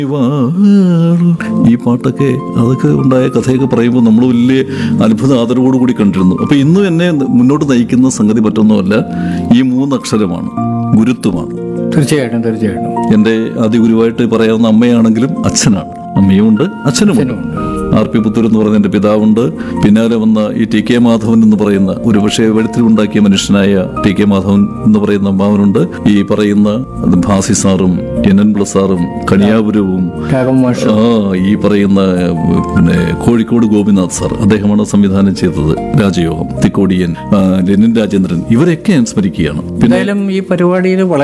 ഈ പാട്ടൊക്കെ അതൊക്കെ ഉണ്ടായ കഥയൊക്കെ പറയുമ്പോൾ നമ്മൾ വലിയ അത്ഭുത ആദരവോടു കൂടി കണ്ടിരുന്നു അപ്പൊ ഇന്നും എന്നെ മുന്നോട്ട് നയിക്കുന്ന സംഗതി മറ്റൊന്നുമല്ല ഈ മൂന്നക്ഷരമാണ് ഗുരുത്വമാണ് തീർച്ചയായിട്ടും തീർച്ചയായിട്ടും എൻ്റെ ആദ്യ ഗുരുവായിട്ട് പറയാവുന്ന അമ്മയാണെങ്കിലും അച്ഛനാണ് അമ്മയും ഉണ്ട് അച്ഛനുമുണ്ട് ആർ പി പുത്തൂർ എന്ന് പറയുന്ന എൻ്റെ പിതാവുണ്ട് പിന്നാലെ വന്ന ഈ ടി കെ മാധവൻ എന്ന് പറയുന്ന ഒരുപക്ഷെ വെളുത്തിലുണ്ടാക്കിയ മനുഷ്യനായ ടി കെ മാധവൻ എന്ന് പറയുന്ന അമ്മാവനുണ്ട് ഈ പറയുന്ന ഭാസി സാറും എൻ എൻ പ്ലസ് സാറും കണിയാപുരവും രാഘവ മാഷ് ആ ഈ പറയുന്ന ഏഹ്, പിന്നെ കോഴിക്കോട് ഗോപിനാഥ് സാർ അദ്ദേഹമാണ് സംവിധാനം ചെയ്തത് രാജയോഗം തിക്കോടിയൻ ആ, ലെനിൻ രാജേന്ദ്രൻ ഇവരെയൊക്കെ ഞാൻ സ്മരിക്കുകയാണ് പിന്നെ എന്തായാലും ഈ പരിപാടിയിൽ വളരെ